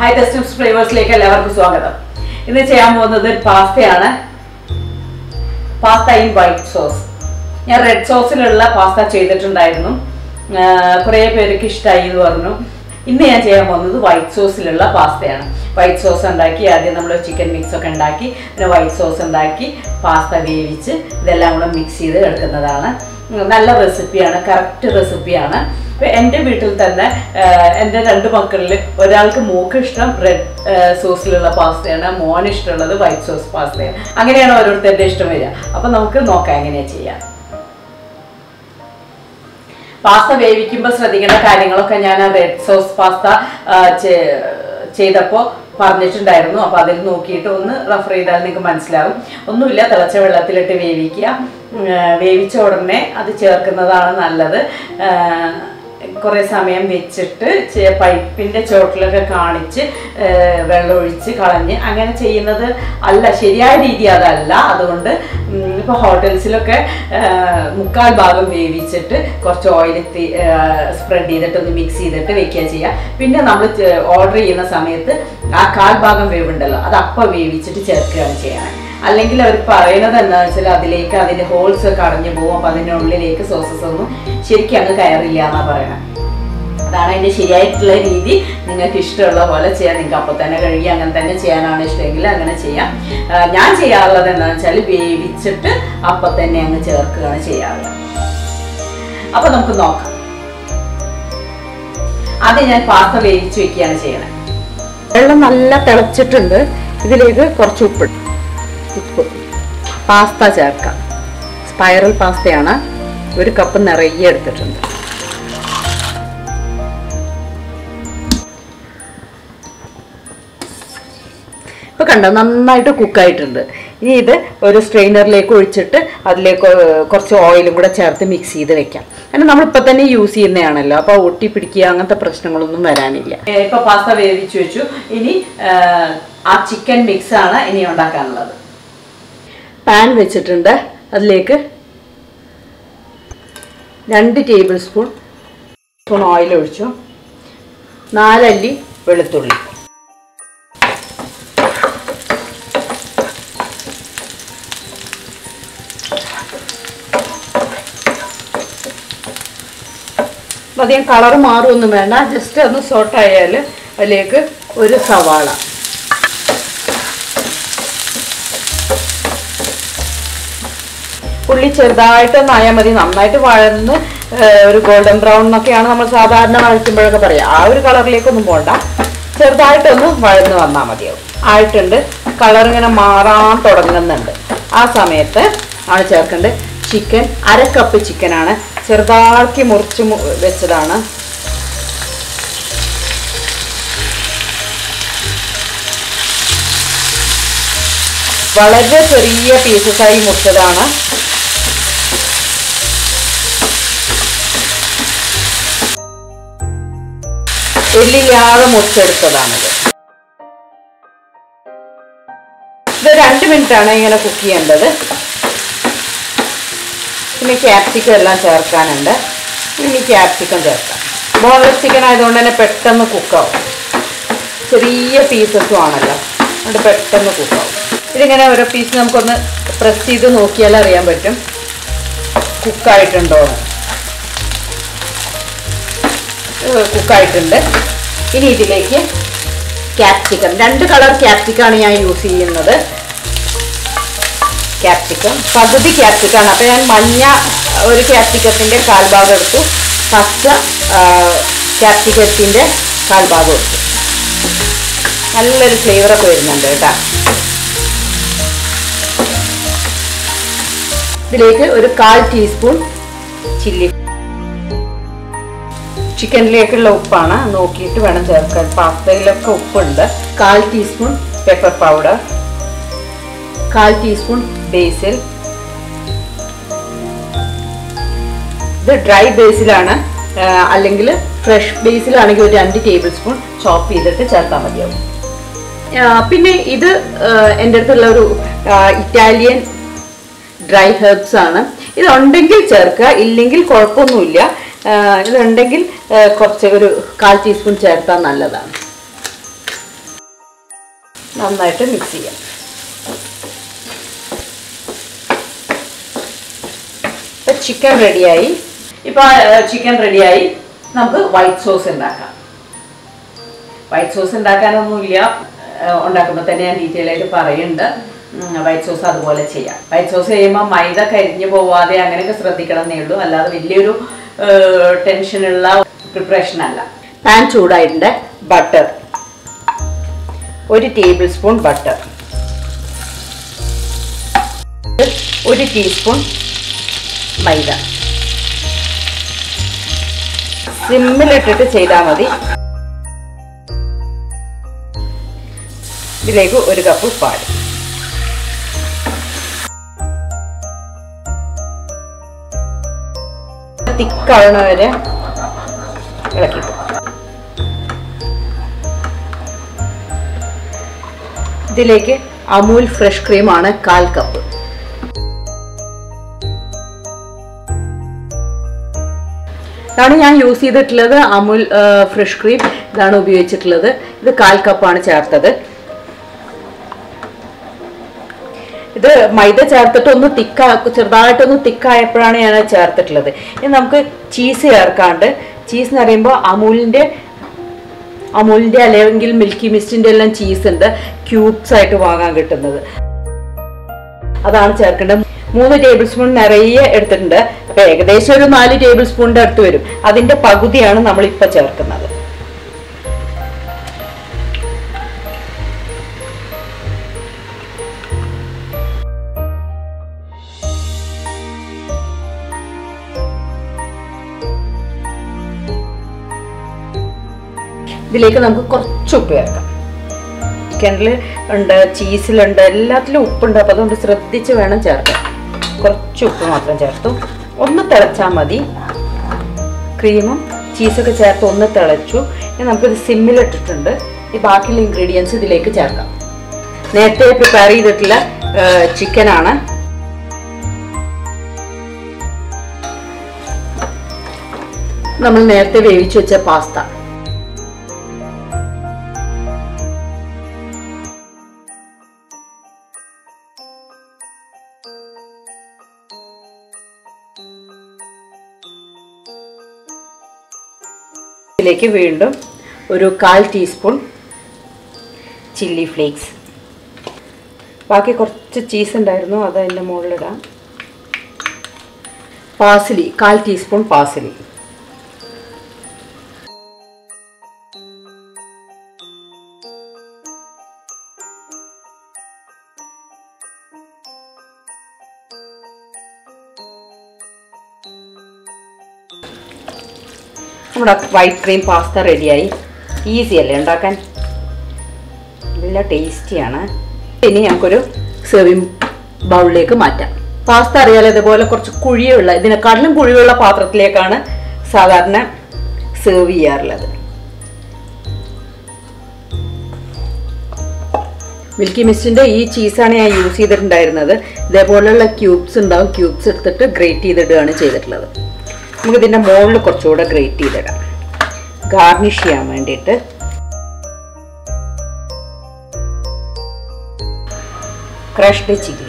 high test ഫ്ലേവേഴ്സിലേക്ക് എല്ലാവർക്കും സ്വാഗതം ഇന്ന് ചെയ്യാൻ പോകുന്നത് ഒരു പാസ്തയാണ് പാസ്ത ഇൻ വൈറ്റ് സോസ് ഞാൻ റെഡ് സോസിലുള്ള പാസ്ത ചെയ്തിട്ടുണ്ടായിരുന്നു കുറേ പേർക്ക് ഇഷ്ടമായി എന്ന് പറഞ്ഞു ഇന്ന് ഞാൻ ചെയ്യാൻ പോകുന്നത് വൈറ്റ് സോസിലുള്ള പാസ്തയാണ് വൈറ്റ് സോസ് ഉണ്ടാക്കി ആദ്യം നമ്മൾ ചിക്കൻ മിക്സ് ഒക്കെ ഉണ്ടാക്കി പിന്നെ വൈറ്റ് സോസ് ഉണ്ടാക്കി പാസ്ത വേവിച്ച് ഇതെല്ലാം കൂടെ മിക്സ് ചെയ്ത് എടുക്കുന്നതാണ് ഉം, നല്ല റെസിപ്പിയാണ് കറക്റ്റ് റെസിപ്പിയാണ് ഇപ്പം എൻ്റെ വീട്ടിൽ തന്നെ ആഹ്, എൻ്റെ രണ്ട് മക്കളിൽ ഒരാൾക്ക് മൂക്ക് ഇഷ്ടം റെഡ് സോസിലുള്ള പാസ്തയാണ് മോന് ഇഷ്ടമുള്ളത് വൈറ്റ് സോസ് പാസ്തയാണ് അങ്ങനെയാണ് ഓരോരുത്തരുടെ ഇഷ്ടം വരിക അപ്പം നമുക്ക് നോക്കാം എങ്ങനെയാണ് ചെയ്യാം പാസ്ത വേവിക്കുമ്പോൾ ശ്രദ്ധിക്കേണ്ട കാര്യങ്ങളൊക്കെ ഞാൻ റെഡ് സോസ് പാസ്ത ചെയ്തപ്പോൾ പറഞ്ഞിട്ടുണ്ടായിരുന്നു അപ്പോൾ അതിൽ നോക്കിയിട്ട് ഒന്ന് റെഫർ ചെയ്താൽ നിങ്ങൾക്ക് മനസ്സിലാവും ഒന്നുമില്ല തിളച്ച വെള്ളത്തിലിട്ട് വേവിക്കുക ഉം, ആ, വേവിച്ച ഉടനെ അത് ചേർക്കുന്നതാണ് നല്ലത് ആ, കുറേ സമയം വെച്ചിട്ട് ചെ- പൈപ്പിൻ്റെ ചോട്ടിലൊക്കെ കാണിച്ച് ആ, വെള്ളമൊഴിച്ച് കളഞ്ഞ് അങ്ങനെ ചെയ്യുന്നത് അല്ല ശരിയായ രീതി അതല്ല അതുകൊണ്ട് ഇപ്പോൾ ഹോട്ടൽസിലൊക്കെ ആ, മുക്കാൽ ഭാഗം വേവിച്ചിട്ട് കുറച്ച് ഓയിൽ സ്പ്രെഡ് ചെയ്തിട്ട് ഒന്ന് മിക്സ് ചെയ്തിട്ട് വെക്കുക ചെയ്യുക പിന്നെ നമ്മൾ ഓർഡർ ചെയ്യുന്ന സമയത്ത് ആ കാൽ ഭാഗം വേവുണ്ടല്ലോ അത് അപ്പം വേവിച്ചിട്ട് ചേർക്കുകയാണ് ചെയ്യണം അല്ലെങ്കിൽ അവർ പറയുന്നത് എന്താണെന്ന് വെച്ചാൽ അതിലേക്ക് അതിൻ്റെ ഹോൾസ് ഒക്കെ അടഞ്ഞു പോകും അപ്പം അതിൻ്റെ ഉള്ളിലേക്ക് സോസസ് ഒന്നും ശരിക്കും അങ്ങ് കയറില്ല എന്നാണ് പറയണത് അതാണ് അതിൻ്റെ ശരിയായിട്ടുള്ള രീതി നിങ്ങൾക്ക് ഇഷ്ടമുള്ള പോലെ ചെയ്യാം നിങ്ങൾക്ക് അപ്പോൾ തന്നെ കഴുകി അങ്ങനെ തന്നെ ചെയ്യാനാണ് ഇഷ്ടമെങ്കിൽ അങ്ങനെ ചെയ്യാം ആ, ഞാൻ ചെയ്യാറുള്ളത് എന്താണെന്ന് വെച്ചാൽ വേവിച്ചിട്ട് അപ്പം തന്നെ അങ്ങ് ചേർക്കുകയാണ് ചെയ്യാറുള്ളത് അപ്പോൾ നമുക്ക് നോക്കാം ആദ്യം ഞാൻ പാസ്ത വേവിച്ച് വെക്കുകയാണ് ചെയ്യണത് വെള്ളം നല്ല തിളച്ചിട്ടുണ്ട് ഇതിലേക്ക് കുറച്ച് ഉപ്പ് ഉപ്പ് പാസ്ത ചേർക്കാം സ്പൈറൽ പാസ്തയാണ് ഒരു കപ്പ് നിറയെ എടുത്തിട്ടുണ്ട് ഇപ്പൊ കണ്ടോ നന്നായിട്ട് കുക്കായിട്ടുണ്ട് ഇനി ഇത് ഒരു സ്ട്രെയിനറിലേക്ക് ഒഴിച്ചിട്ട് അതിലേക്ക് കുറച്ച് ഓയിലും കൂടെ ചേർത്ത് മിക്സ് ചെയ്ത് വെക്കാം കാരണം നമ്മളിപ്പോൾ തന്നെ യൂസ് ചെയ്യുന്നതാണല്ലോ അപ്പോൾ ഒട്ടി പിടിക്കുക അങ്ങനത്തെ പ്രശ്നങ്ങളൊന്നും വരാനില്ല ഇപ്പൊ പാസ്ത വേവിച്ചു വെച്ചു ഇനി ആ, ആ ചിക്കൻ മിക്സ് ആണ് ഇനി ഉണ്ടാക്കാനുള്ളത് പാൻ വെച്ചിട്ടുണ്ട് അതിലേക്ക് രണ്ട് ടേബിൾ സ്പൂൺ സ്പൂൺ ഓയിൽ ഒഴിച്ചു നാലല്ലി വെളുത്തുള്ളി അപ്പൊ അധികം കളർ മാറുമൊന്നും വേണ്ട ജസ്റ്റ് ഒന്ന് സോട്ടായാൽ അതിലേക്ക് ഒരു സവാള ഉള്ളി ചെറുതായിട്ടൊന്ന് ആയാൽ മതി നന്നായിട്ട് വഴന്ന് ഏഹ്, ഒരു ഗോൾഡൻ ബ്രൗൺ എന്നൊക്കെയാണ് നമ്മൾ സാധാരണ വഴറ്റുമ്പോഴൊക്കെ പറയുക ആ ഒരു കളറിലേക്കൊന്നും പോണ്ട ചെറുതായിട്ടൊന്ന് വഴന്ന് വന്നാൽ മതിയാവും ആയിട്ടുണ്ട് കളർ ഇങ്ങനെ മാറാൻ തുടങ്ങുന്നുണ്ട് ആ സമയത്ത് ആണ് ചേർക്കേണ്ടത് ചിക്കൻ അര കപ്പ് ചിക്കനാണ് ചെറുതാക്കി മുറിച്ച് മു- വെച്ചതാണ് വളരെ ചെറിയ പീസസായി മുറിച്ചതാണ് എല്ലില്ലാതെ മുറിച്ചെടുത്തതാണിത് ഇത് രണ്ട് മിനിറ്റ് ആണ് ഇങ്ങനെ കുക്ക് ചെയ്യേണ്ടത് പിന്നെ ക്യാപ്സിക്കം എല്ലാം ചേർക്കാനുണ്ട് ഇനി ക്യാപ്സിക്കം ചേർക്കാം ബോൺലെസ് ചിക്കൻ ആയതുകൊണ്ട് തന്നെ പെട്ടെന്ന് കുക്കാവും ചെറിയ പീസസും ആണല്ലോ അതുകൊണ്ട് പെട്ടെന്ന് കുക്കാവും ഇതിങ്ങനെ ഓരോ പീസ് നമുക്കൊന്ന് പ്രസ് ചെയ്ത് നോക്കിയാൽ അറിയാൻ പറ്റും കുക്കായിട്ടുണ്ടോ കുക്കായിട്ടുണ്ട് ഇനി ഇതിലേക്ക് ക്യാപ്സിക്കം രണ്ട് കളർ ക്യാപ്സിക്കാണ് ഞാൻ യൂസ് ചെയ്യുന്നത് ക്യാപ്സിക്കം പകുതി ക്യാപ്സിക്കാണ് അപ്പോൾ ഞാൻ മഞ്ഞ ഒരു ക്യാപ്സിക്കത്തിൻ്റെ കാൽഭാഗം എടുത്തു പച്ച ക്യാപ്സിക്കത്തിൻ്റെ കാൽഭാഗം എടുത്തു നല്ലൊരു ഫ്ലേവറൊക്കെ വരുന്നുണ്ട് കേട്ടോ ഇതിലേക്ക് ഒരു കാൽ ടീസ്പൂൺ ചില്ലി ചിക്കനിലേക്കുള്ള ഉപ്പാണ് നോക്കിയിട്ട് വേണം ചേർക്കാൻ പാസ്തയിലൊക്കെ ഉപ്പുണ്ട് കാൽ ടീസ്പൂൺ പെപ്പർ പൗഡർ കാൽ ടീസ്പൂൺ ബേസിൽ ഇത് ഡ്രൈ ബേസിലാണ് അല്ലെങ്കിൽ ഫ്രഷ് ബേസിലാണെങ്കിൽ ഒരു രണ്ട് ടേബിൾ സ്പൂൺ ചോപ്പ് ചെയ്തിട്ട് ചേർത്താൽ മതിയാവും ആ, പിന്നെ ഇത് ആ, എൻ്റെ അടുത്തുള്ള ഒരു ആ, ഇറ്റാലിയൻ ഡ്രൈ ഹെർബ്സ് ആണ് ഇതുണ്ടെങ്കിൽ ചേർക്കുക ഇല്ലെങ്കിൽ കുഴപ്പമൊന്നുമില്ല ആ, ഇതുണ്ടെങ്കിൽ ആ, കുറച്ച് ഒരു കാൽ ടീസ്പൂൺ ചേർത്താൽ നല്ലതാണ് നന്നായിട്ട് മിക്സ് ചെയ്യാം ഇപ്പം ചിക്കൻ റെഡിയായി ഇപ്പോൾ ചിക്കൻ റെഡിയായി നമുക്ക് വൈറ്റ് സോസ് ഉണ്ടാക്കാം വൈറ്റ് സോസ് ഉണ്ടാക്കാനൊന്നുമില്ല ഏഹ് ഉണ്ടാക്കുമ്പോൾ തന്നെ ഞാൻ ഡീറ്റെയിൽ ആയിട്ട് പറയുന്നുണ്ട് വൈറ്റ് സോസ് അതുപോലെ ചെയ്യാം വൈറ്റ് സോസ് ചെയ്യുമ്പോൾ മൈദ കരിഞ്ഞു പോവാതെ അങ്ങനെയൊക്കെ ശ്രദ്ധിക്കണം എന്നേ ഉള്ളൂ അല്ലാതെ വലിയൊരു ടെൻഷനുള്ള പ്രിപ്പറേഷൻ അല്ല പാൻ ചൂടായിട്ടുണ്ട് ബട്ടർ ഒരു ടേബിൾ സ്പൂൺ ബട്ടർ ഒരു ടീസ്പൂൺ മൈദ സിമ്മിലിട്ടിട്ട് ചെയ്താൽ മതി ഇതിലേക്ക് ഒരു കപ്പ് പാൽ തിക്കാവണ വരെ ഇളക്കി ഇതിലേക്ക് അമൂൽ ഫ്രഷ് ക്രീമാണ് കാൽ കപ്പ് ഇതാണ് ഞാൻ യൂസ് ചെയ്തിട്ടുള്ളത് അമൂൽ ഫ്രഷ് ക്രീം ഇതാണ് ഉപയോഗിച്ചിട്ടുള്ളത് ഇത് കാൽ കപ്പാണ് ചേർത്തത് ഇത് മൈദ ചേർത്തിട്ട് ഒന്ന് തിക്ക ചെറുതായിട്ടൊന്ന് തിക്കായപ്പോഴാണ് ഞാൻ അത് ചേർത്തിട്ടുള്ളത് ഇനി നമുക്ക് ചീസ് ചേർക്കാണ്ട് ചീസ് എന്ന് പറയുമ്പോൾ അമൂലിൻ്റെ അമൂലിൻ്റെ അല്ലെങ്കിൽ മിൽക്കി മിസ്റ്റിൻ്റെ എല്ലാം ചീസ് ഉണ്ട് ക്യൂബ്സ് ആയിട്ട് വാങ്ങാൻ കിട്ടുന്നത് അതാണ് ചേർക്കേണ്ടത് മൂന്ന് ടേബിൾ സ്പൂൺ നിറയെ എടുത്തിട്ടുണ്ട് അപ്പൊ ഏകദേശം ഒരു നാല് ടേബിൾ സ്പൂണിന്റെ അടുത്ത് വരും അതിന്റെ പകുതിയാണ് നമ്മൾ ഇപ്പൊ ചേർക്കുന്നത് ഇതിലേക്ക് നമുക്ക് കുറച്ച് ഉപ്പ് ചേർക്കാം ചിക്കനിൽ ഉണ്ട് ചീസിലുണ്ട് എല്ലാത്തിലും ഉപ്പുണ്ട് അപ്പോൾ അതുകൊണ്ട് ശ്രദ്ധിച്ച് വേണം ചേർക്കാൻ കുറച്ച് ഉപ്പ് മാത്രം ചേർത്തു ഒന്ന് തിളച്ചാൽ മതി ക്രീമും ചീസൊക്കെ ചേർത്ത് ഒന്ന് തിളച്ചു ഇനി നമുക്കിത് സിമ്മിലിട്ടിട്ടുണ്ട് ഈ ബാക്കിയുള്ള ഇൻഗ്രീഡിയൻസ് ഇതിലേക്ക് ചേർക്കാം നേരത്തെ പ്രിപ്പയർ ചെയ്തിട്ടുള്ള ചിക്കനാണ് നമ്മൾ നേരത്തെ വേവിച്ചു വെച്ച പാസ്ത ഇതിലേക്ക് വീണ്ടും ഒരു കാൽ ടീസ്പൂൺ ചില്ലി ഫ്ലേക്സ് ബാക്കി കുറച്ച് ചീസ് ഉണ്ടായിരുന്നു അത് അതിൻ്റെ മുകളിലിടാം പാസിലി കാൽ ടീസ്പൂൺ പാസിലി നമ്മുടെ വൈറ്റ് ക്രീം പാസ്ത റെഡിയായി ഈസി അല്ലേ ഉണ്ടാക്കാൻ നല്ല ടേസ്റ്റിയാണ് ഇനി ഞങ്ങൾക്കൊരു സെർവിങ് ബൗളിലേക്ക് മാറ്റാം പാസ്ത അറിയാലോ ഇതുപോലെ കുറച്ച് കുഴിയുള്ള ഇതിനെക്കാട്ടിലും കുഴിയുള്ള പാത്രത്തിലേക്കാണ് സാധാരണ സെർവ് ചെയ്യാറുള്ളത് മിൽക്കി മിസ്റ്റിൻ്റെ ഈ ചീസാണ് ഞാൻ യൂസ് ചെയ്തിട്ടുണ്ടായിരുന്നത് ഇതേപോലെയുള്ള ക്യൂബ്സ് ഉണ്ടാവും ക്യൂബ്സ് എടുത്തിട്ട് ഗ്രേറ്റ് ചെയ്തിടുകയാണ് ചെയ്തിട്ടുള്ളത് നമുക്ക് ഇതിൻ്റെ മുകളിൽ കുറച്ചുകൂടെ ഗ്രേറ്റ് ചെയ്തിടാം ഗാർണിഷ് ചെയ്യാൻ വേണ്ടിയിട്ട് ക്രഷ്ഡ് ചില്ലി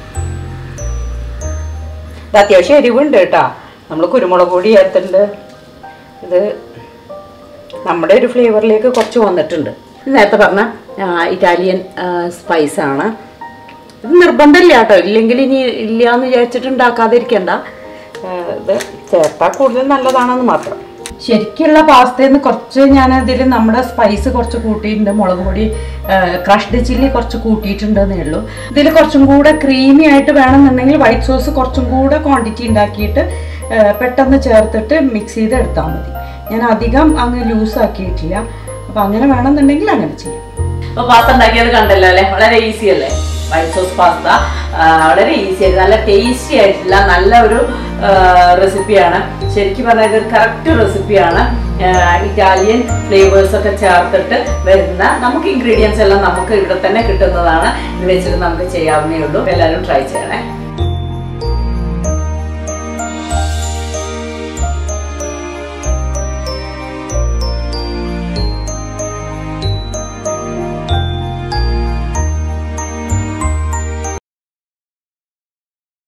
ഇത് അത്യാവശ്യം എരിവുണ്ട് കേട്ടോ നമ്മൾ കുരുമുളക് പൊടി ചേർത്തിട്ടുണ്ട് ഇത് നമ്മുടെ ഒരു ഫ്ലേവറിലേക്ക് കുറച്ച് വന്നിട്ടുണ്ട് ഇത് നേരത്തെ പറഞ്ഞ ആ, ഇറ്റാലിയൻ സ്പൈസ് ആണ് ഇത് നിർബന്ധമില്ല കേട്ടോ ഇല്ലെങ്കിൽ ഇനി ഇല്ല എന്ന് വിചാരിച്ചിട്ട് ഉണ്ടാക്കാതിരിക്കണ്ട ആ, ഇത് ചേർത്താൽ കൂടുതൽ നല്ലതാണെന്ന് മാത്രം ശരിക്കുള്ള പാസ്തയിൽ നിന്ന് കുറച്ച് ഞാൻ ഇതിൽ നമ്മുടെ സ്പൈസ് കുറച്ച് കൂട്ടിയിട്ടുണ്ട് മുളക് പൊടി ക്രഷ്ഡ് ചില്ലി കുറച്ച് കൂട്ടിയിട്ടുണ്ടെന്നേ ഉള്ളൂ ഇതിൽ കുറച്ചും കൂടെ ക്രീമി ആയിട്ട് വേണമെന്നുണ്ടെങ്കിൽ വൈറ്റ് സോസ് കുറച്ചും കൂടെ ക്വാണ്ടിറ്റി ഉണ്ടാക്കിയിട്ട് ആ, പെട്ടെന്ന് ചേർത്തിട്ട് മിക്സ് ചെയ്ത് എടുത്താൽ മതി ഞാൻ അധികം അങ്ങ് ലൂസ് ആക്കിയിട്ടില്ല അപ്പം അങ്ങനെ വേണമെന്നുണ്ടെങ്കിൽ അങ്ങനെ ചെയ്യാം അപ്പൊ പാസ്ത ഉണ്ടാക്കിയത് കണ്ടല്ലോ അല്ലെ വളരെ ഈസി അല്ലേ വൈറ്റ് സോസ് പാസ്ത വളരെ ഈസി ആയിട്ട് നല്ല ടേസ്റ്റി ആയിട്ടുള്ള നല്ല ഒരു റെസിപ്പിയാണ് ശരിക്കും പറഞ്ഞാൽ ഇതൊരു കറക്റ്റ് റെസിപ്പിയാണ് ഇറ്റാലിയൻ ഫ്ലേവേഴ്സ് ഒക്കെ ചേർത്തിട്ട് വരുന്ന നമുക്ക് ഇൻഗ്രീഡിയൻസ് എല്ലാം നമുക്ക് ഇവിടെ തന്നെ കിട്ടുന്നതാണ് ഇത് വെച്ചിട്ട് നമുക്ക് ചെയ്യാവുന്നേ ഉള്ളൂ എല്ലാവരും ട്രൈ ചെയ്യണേ